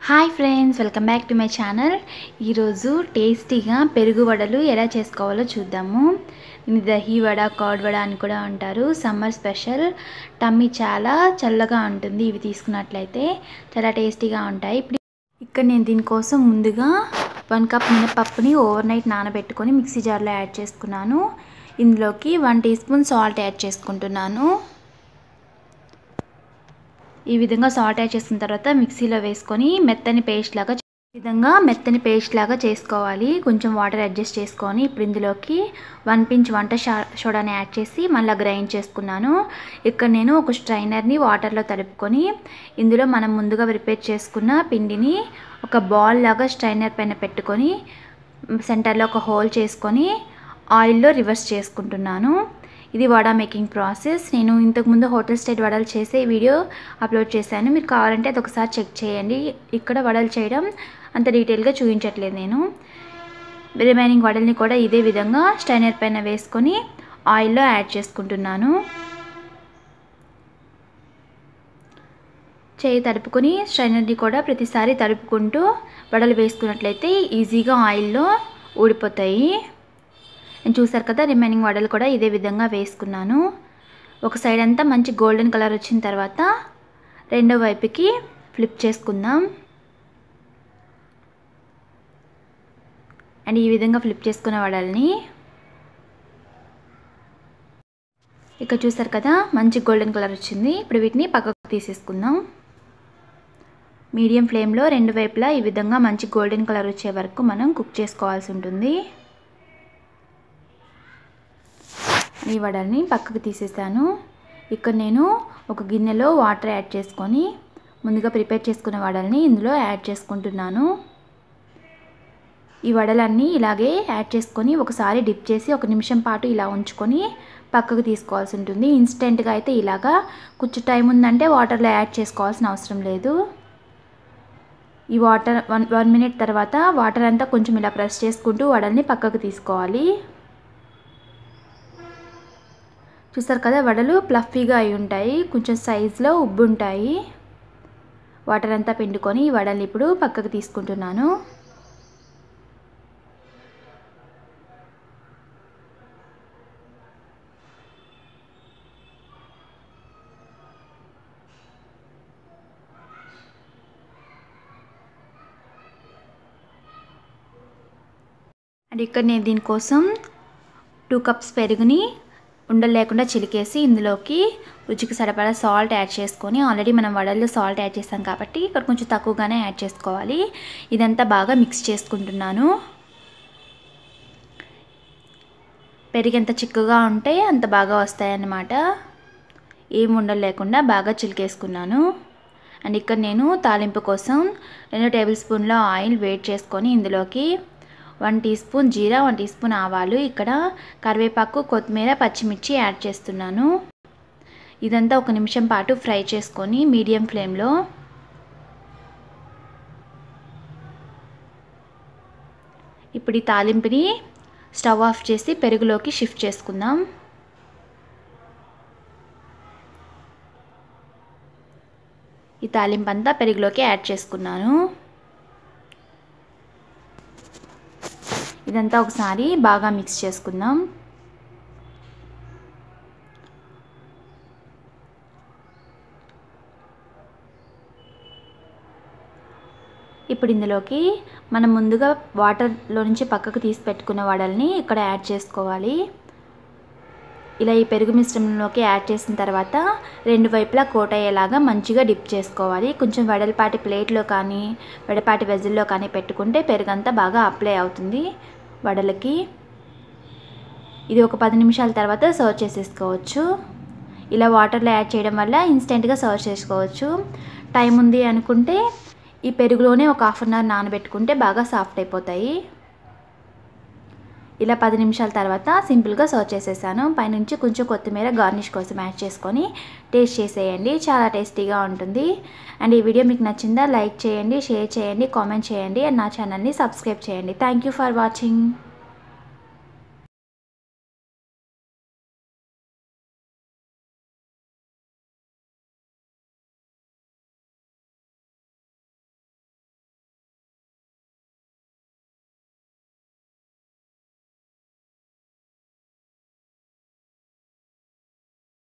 hi friends welcome back to my channel ఈరోజు టేస్టీగా పెరుగు వడలు ఎలా చేసుకోవాలో చూద్దాము దీన్ని దహీ వడ కర్డ్ వడ అని కూడా అంటారు సమ్మర్ స్పెషల్ టమ్మీ చాలా చల్లగా ఉంటుంది ఇవి తీసుకున్నట్లయితే చాలా టేస్టీగా ఉంటాయి ఇప్పుడు ఇక్కడ నేను దీనికోసం ముందుగా వన్ కప్ మినపప్పుని ఓవర్ నైట్ నానబెట్టుకొని మిక్సీ జార్లో యాడ్ చేసుకున్నాను ఇందులోకి one teaspoon salt add చేసుకుంటున్నాను ఈ విధంగా సాల్ట్ యాడ్ చేసిన తర్వాత మిక్సీలో వేసుకొని మెత్తని పేస్ట్ లాగా ఈ విధంగా మెత్తని పేస్ట్ లాగా చేసుకోవాలి కొంచెం వాటర్ అడ్జస్ట్ చేసుకొని ఇప్పుడు ఇందులోకి వన్ పించ్ వంట సోడాని యాడ్ చేసి మళ్ళీ గ్రైండ్ చేసుకున్నాను ఇక్కడ నేను ఒక స్ట్రైనర్ని వాటర్లో తడుపుకొని ఇందులో మనం ముందుగా ప్రిపేర్ చేసుకున్న పిండిని ఒక బాల్ లాగా స్ట్రైనర్ పైన పెట్టుకొని సెంటర్లో ఒక హోల్ చేసుకొని ఆయిల్లో రివర్స్ చేసుకుంటున్నాను ఇది వడ మేకింగ్ ప్రాసెస్ నేను ఇంతకుముందు హోటల్ స్టైల్ వడలు చేసే వీడియో అప్లోడ్ చేశాను మీరు కావాలంటే అది ఒకసారి చెక్ చేయండి ఇక్కడ వడలు చేయడం అంత డీటెయిల్గా చూపించట్లేదు నేను రిమైనింగ్ వడల్ని కూడా ఇదే విధంగా స్టైనర్ పైన వేసుకొని ఆయిల్లో యాడ్ చేసుకుంటున్నాను చేయి తడుపుకొని స్ట్రైనర్ని కూడా ప్రతిసారి తడుపుకుంటూ వడలు వేసుకున్నట్లయితే ఈజీగా ఆయిల్లో ఊడిపోతాయి నేను చూసారు కదా రిమైనింగ్ వడలు కూడా ఇదే విధంగా వేసుకున్నాను ఒక సైడ్ అంతా మంచి గోల్డెన్ కలర్ వచ్చిన తర్వాత రెండో వైపుకి ఫ్లిప్ చేసుకుందాం అండ్ ఈ విధంగా ఫ్లిప్ చేసుకున్న వడల్ని ఇక్కడ చూసారు కదా మంచి గోల్డెన్ కలర్ వచ్చింది ఇప్పుడు వీటిని పక్కకు తీసేసుకుందాం మీడియం ఫ్లేమ్లో రెండు వైపులా ఈ విధంగా మంచి గోల్డెన్ కలర్ వచ్చే వరకు మనం కుక్ చేసుకోవాల్సి ఉంటుంది ఈ వడల్ని పక్కకు తీసేసాను ఇక్కడ నేను ఒక గిన్నెలో వాటర్ యాడ్ చేసుకొని ముందుగా ప్రిపేర్ చేసుకున్న వడల్ని ఇందులో యాడ్ చేసుకుంటున్నాను ఈ వడలన్నీ ఇలాగే యాడ్ చేసుకొని ఒకసారి డిప్ చేసి ఒక నిమిషం పాటు ఇలా ఉంచుకొని పక్కకు తీసుకోవాల్సి ఉంటుంది ఇన్స్టెంట్గా అయితే ఇలాగా కొంచెం టైం ఉందంటే వాటర్లో యాడ్ చేసుకోవాల్సిన అవసరం లేదు ఈ వాటర్ వన్ వన్ మినిట్ తర్వాత వాటర్ అంతా కొంచెం ఇలా ప్రెస్ చేసుకుంటూ వడల్ని పక్కకు తీసుకోవాలి చూసారు కదా వడలు ప్లఫీగా అయి ఉంటాయి కొంచెం సైజులో ఉబ్బు ఉంటాయి వాటర్ అంతా పిండుకొని ఈ వడలు ఇప్పుడు పక్కకు తీసుకుంటున్నాను అండ్ ఇక్కడ నేను దీనికోసం టూ కప్స్ పెరుగుని ఉండలు లేకుండా చిలికేసి ఇందులోకి రుచికి సరిపడా సాల్ట్ యాడ్ చేసుకొని ఆల్రెడీ మనం వడల్లో సాల్ట్ యాడ్ చేస్తాం కాబట్టి ఇక్కడ కొంచెం తక్కువగానే యాడ్ చేసుకోవాలి ఇదంతా బాగా మిక్స్ చేసుకుంటున్నాను పెరుగు ఎంత చిక్కగా ఉంటే అంత బాగా వస్తాయన్నమాట ఏం ఉండలు లేకుండా బాగా చిలికేసుకున్నాను అండ్ ఇక్కడ నేను తాలింపు కోసం రెండు టేబుల్ స్పూన్ల ఆయిల్ వేడి చేసుకొని ఇందులోకి వన్ టీ స్పూన్ జీరా వన్ టీ స్పూన్ ఆవాలు ఇక్కడ కరివేపాకు కొత్తిమీర పచ్చిమిర్చి యాడ్ చేస్తున్నాను ఇదంతా ఒక నిమిషం పాటు ఫ్రై చేసుకొని మీడియం ఫ్లేమ్లో ఇప్పుడు ఈ తాలింపుని స్టవ్ ఆఫ్ చేసి పెరుగులోకి షిఫ్ట్ చేసుకుందాం ఈ తాలింపు అంతా పెరుగులోకి యాడ్ చేసుకున్నాను ఇదంతా ఒకసారి బాగా మిక్స్ చేసుకుందాం ఇప్పుడు ఇందులోకి మనం ముందుగా వాటర్లో నుంచి పక్కకు తీసి పెట్టుకున్న వడల్ని ఇక్కడ యాడ్ చేసుకోవాలి ఇలా ఈ పెరుగు మిశ్రమంలోకి యాడ్ చేసిన తర్వాత రెండు వైపులా కోట్ అయ్యేలాగా మంచిగా డిప్ చేసుకోవాలి కొంచెం వెడల్పాటి ప్లేట్లో కానీ వెడపాటి వెజల్లో కానీ పెట్టుకుంటే పెరుగంతా బాగా అప్లై అవుతుంది వడలకి ఇది ఒక పది నిమిషాల తర్వాత సర్వ్ చేసేసుకోవచ్చు ఇలా వాటర్లో యాడ్ చేయడం వల్ల ఇన్స్టెంట్గా సర్వ్ చేసుకోవచ్చు టైం ఉంది అనుకుంటే ఈ పెరుగులోనే ఒక హాఫ్ అన్ అవర్ నానబెట్టుకుంటే బాగా సాఫ్ట్ అయిపోతాయి ఇలా పది నిమిషాల తర్వాత సింపుల్గా సర్వ్ చేసేసాను పైనుంచి కొంచెం కొత్తిమీర గార్నిష్ కోసం యాడ్ చేసుకొని టేస్ట్ చేసేయండి చాలా టేస్టీగా ఉంటుంది అండ్ ఈ వీడియో మీకు నచ్చిందా లైక్ చేయండి షేర్ చేయండి కామెంట్ చేయండి అండ్ నా ఛానల్ని సబ్స్క్రైబ్ చేయండి థ్యాంక్ యూ ఫర్ వాచింగ్